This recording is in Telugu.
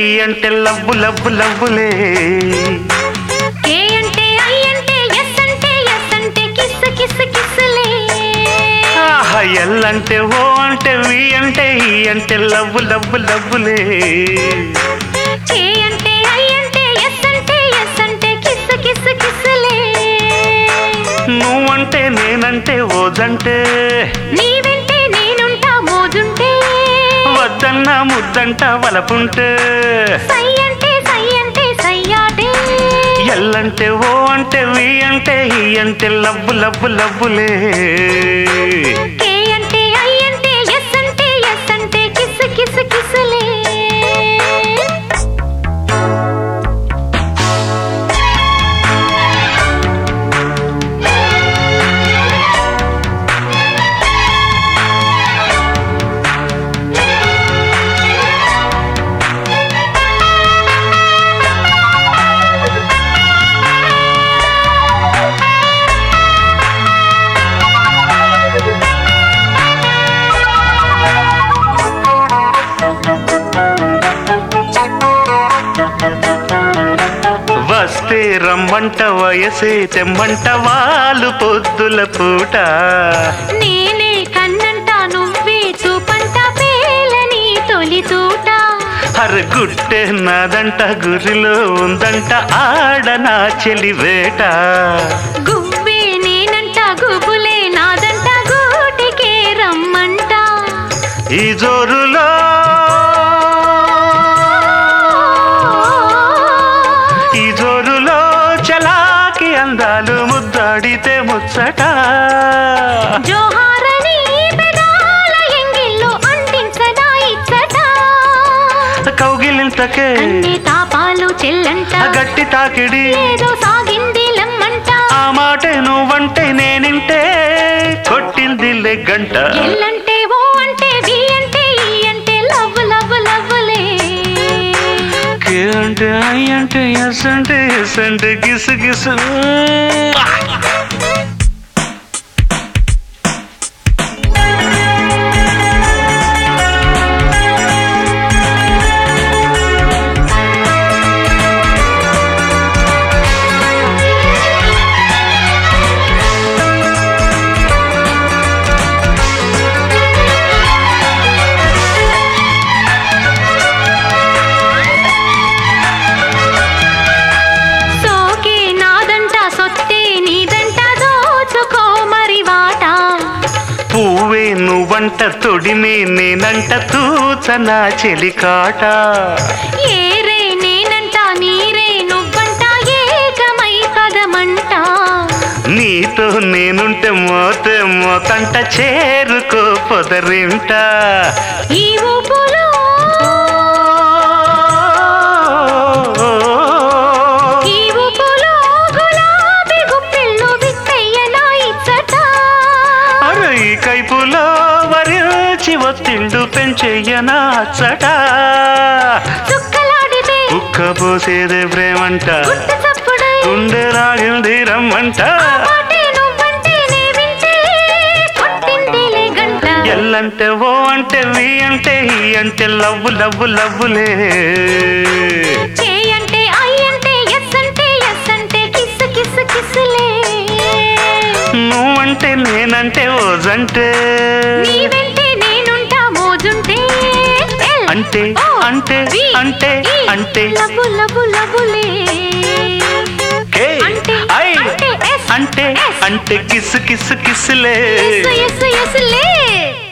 ఈ అంటే లవ్వు లవ్వు లవ్వులే కే అంటే ఐ అంటే ఎస్ అంటే ఎస్ అంటే కిస్ కిస్ కిస్లే ఆహా ఎల్ అంటే ఓ అంటే వి అంటే ఈ అంటే లవ్వు లవ్వు లవ్వులే కే అంటే ఐ అంటే ఎస్ అంటే ఎస్ అంటే కిస్ కిస్ కిస్లే నువ్వంటే నేనంటే ఓదంటే నీ వెంటే నేనుంటా మోజుంటే వద్దన్న ముద్దంట వలపుంటే సై అంటే సై అంటే సయ్యాటే ఎల్లంటే ఓ అంటే వి అంటే ఈ అంటే లవ్వు లవ్వు లవ్వులే కే అంటే ఐ అంటే ఎస్ అంటే ఎస్ అంటే కిస్ కిస్ కిస్లే వస్తే రమ్మంట వయసే తెమ్మంట వాళ్ళు పొద్దుల పూట నేనే కన్నంట నువ్వే చూపంట పేలని తొలి తూట గుట్టే నాదంట గురిలో ఉందంట ఆడ నా చెలి వేట గువ్వే నేనంట గుబులే నాదంట గూటికే రమ్మంట ఈ జోరులో ఈ జోరులో చలాకి అందాలు ముద్దాడితే ముచ్చట జోహారని పెదాల ఎంగిల్లో అంటించదా ఇచ్చట కౌగిలింతకే అన్ని తాపాలు చెల్లంట ఆ గట్టి తాకిడి ఏదో సాగింది లమ్మంట ఆ మాట నువ్వంటే నేనింటే కొట్టింది గంట ఎల్లంటే ఓ అంటే వి అంటే ఈ అంటే లవ్ లవ్ లవ్లే కే అంటే ఐ అంటే ఎస్ అంటే ఎస్ అంటే గిసు గిసు సోకే నాదంట సొత్తే నీదంట దోచుకో మరి వాట పువ్వే నువ్వంట తొడిమే నేనంట తూచన చెలికాట ఏరే నేనంట నీరే నువ్వంట ఏకమై పదమంట నీతో నేనుంటే మోతే మోతంట చేరుకో పొదరింట ఈ ఊపులో ఈ ఊపులో గులాబీ గుప్పిళ్ళు విత్తయ్యనా ఇచ్చట అరే ఈ కైపులో వరించి ఒత్తిళ్ళు పెంచెయ్యనా అచ్చట చుక్కలాడితే కుక్క పోసేదే ప్రేమంట గుట్ట చప్పుడై గుండె రాగింది రమ్మంట పాటే నువ్వంటే నే వింటే కొట్టిందిలే గంట ఎల్లంటే ఓ అంటే వి అంటే ఈ అంటే లవ్వు లవ్వు లవ్వులే కే అంటే ఐ అంటే ఎస్ అంటే ఎస్ అంటే కిస్ కిస్ కిస్లే నువ్వంటే నేనంటే ఓజంటే నీ వెంటే నేనుంటా మోజుంటే ఎల్ అంటే ఓ అంటే వి అంటే ఈ అంటే లబు లబు లబులే కే అంటే ఐ అంటే ఎస్ అంటే ఎస్ అంటే కిస్ కిస్ కిస్లే ఎస్ ఎస్ ఎస్లే